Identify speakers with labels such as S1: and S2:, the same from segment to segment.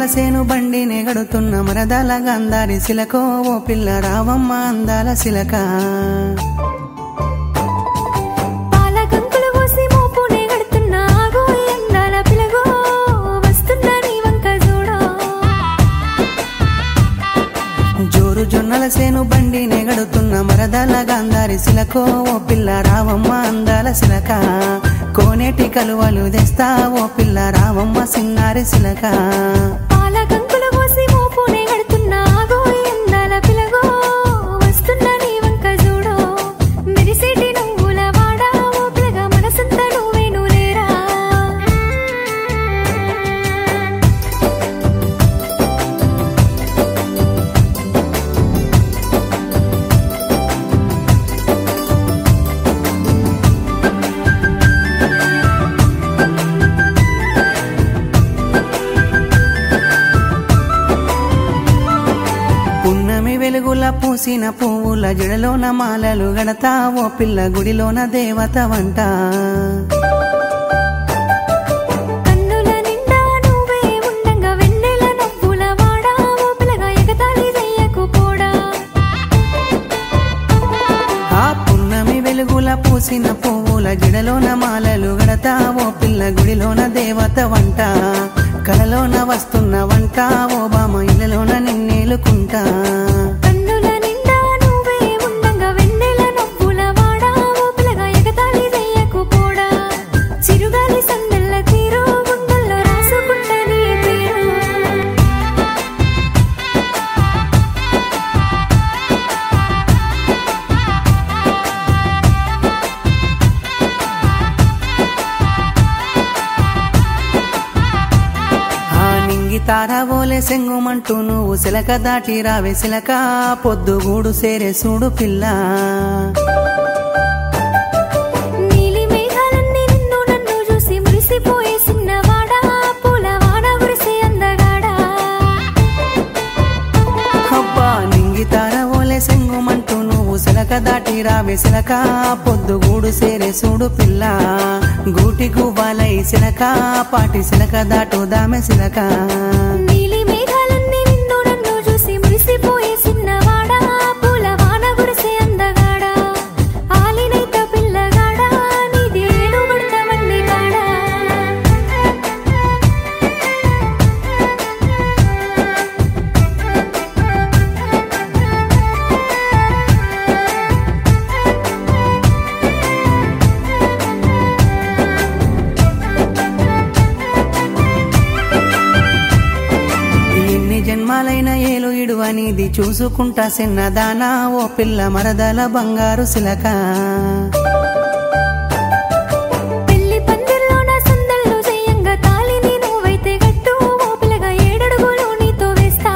S1: సేను బండి నెగడుతున్న మరదల గంధారి శిలకో ఓ పిల్ల రావమ్మ అందాల శిలక
S2: పాల కంకులు పోసి మోపునే గడుతున్నా ఆగో ఎండాల పిలగో వస్తున్నా నీ వంక చూడో
S1: జోరు జొన్నల సేను బండి నెగడుతున్న మరదల గంధారి శిలకో ఓ పిల్ల రావమ్మ అందాల శిలక కోనేటి కలువలు తెస్తా ఓ పిల్ల రావమ్మ సింగారి శిలక
S2: పాల కంకులు పోసి మోపునే గడుతున్నా ఆగో ఎండాల పిలగో వస్తున్నా నీ వంక చూడో మెరిసేటి నువ్వుల వాడా ఓ పిలగ మనసంతా నువ్వే నువ్వులేరా
S1: పున్నమి వెలుగుల పూసిన పువ్వుల జడలోన మాలలు గడతా ఓ పిల్ల గుడిలోన దేవత వంట
S2: కన్నుల నిండా నువ్వే ఉండంగా వెన్నెల నవ్వుల వాడా ఓ పిలగ ఎగతాళి చెయ్యకు పోడా
S1: ఆ పున్నమి వెలుగుల పూసిన పువ్వుల జడలోన మాలలు గడతా ఓ పిల్ల గుడిలోన దేవత వంట కలలోన వస్తున్న వంట ఓ బామ ఇళ్ళలోన నిన్నేలుకుంటా
S2: కన్నుల నిండా నువ్వే ఉండంగా వెన్నెల నవ్వుల వాడా ఓ పిలగ ఎగతాళి చెయ్యకు పోడా చిరుగాలి సందెల్ల తీరు గుండెల్లో రాసుకుంట నీ పేరు
S1: ఆ నింగి తారావోలే సెంగుమంటూ నువ్వు సిలక దాటి రావే సిలక పొద్దుగూడు సేరే సూడు పిల్ల
S2: నీలి మేఘాలన్నీ నిన్ను నన్ను చూసి మురిసిపోయే చిన్నవాడా పూల వాన కురిసి అందగాడా
S1: అబ్బా నింగి తారావోలే సెంగుమంటూ నువ్వు సిలక దాటి రావే సిలక పొద్దుగూడు సేరే సూడు పిల్ల గూటి గువ్వాలై సిలక పాటి సిలక దాటు దామె సిలక
S2: నీలి మేఘాలన్నీ నిన్ను నన్ను చూసి మురిసిపోయే చిన్నవాడా పూల వాన కురిసి అందగాడా ఆలినైత పిల్లగాడా నీది ఏడు పడతావన్నీ కాడా
S1: ఎన్ని జన్మాలైన ఏలు ఇడు అనేది చూసుకుంటా సిన్నదానా ఓ పిల్ల మరదల బంగారు సిలక
S2: పెళ్లి పందిర్లోన సందళ్ళు చెయ్యంగా తాళిని నువ్వైతే గట్టు ఓ పిల్లగా ఏడడుగులు నీతో వేస్తా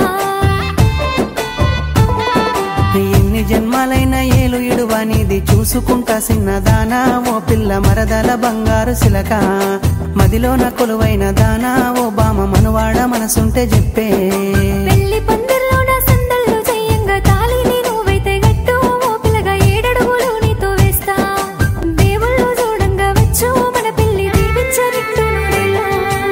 S1: ఎన్ని జన్మాలైన ఏలు ఇడు అనేది చూసుకుంటా సిన్నదానా ఓ పిల్ల మరదల బంగారు సిలక మదిలోన కొలువైన దానా ఓ బామ మనువాడ మనసుంటే చెప్పే
S2: పెళ్లి పందిర్లోన సందళ్ళు చెయ్యంగా తాళిని నువ్వైతే గట్టు ఓ పిల్లగా ఏడడుగులు నీతో వేస్తా దేవుళ్ళు చూడంగా వచ్చు మన పెళ్లి దీవించనిట్టు నూరేళ్ళు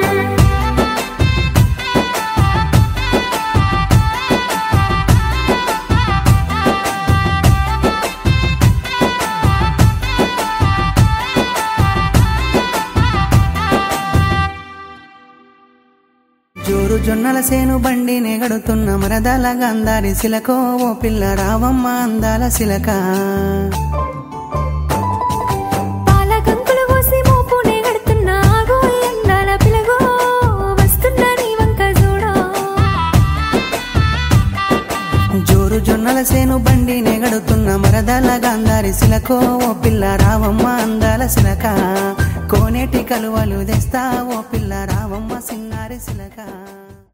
S1: జోరు జొన్నల సేను బండి నెగడుతున్న మరదల గంధారి సిలకో ఓ పిల్ల రావమ్మ అందాల సిలక
S2: పాల కంకులు పోసి మోపునే గడుతున్నా ఆగో ఎండాల పిలగో వస్తున్నా నీ వంక చూడో
S1: జోరు జొన్నల సేను బండి నెగడుతున్న మరదల గంధారి సిలకో ఓ పిల్ల రావమ్మ అందాల సిలక కోనేటి కలువలు తెస్తా ఓ పిల్ల రావమ్మ సింగారి సిలక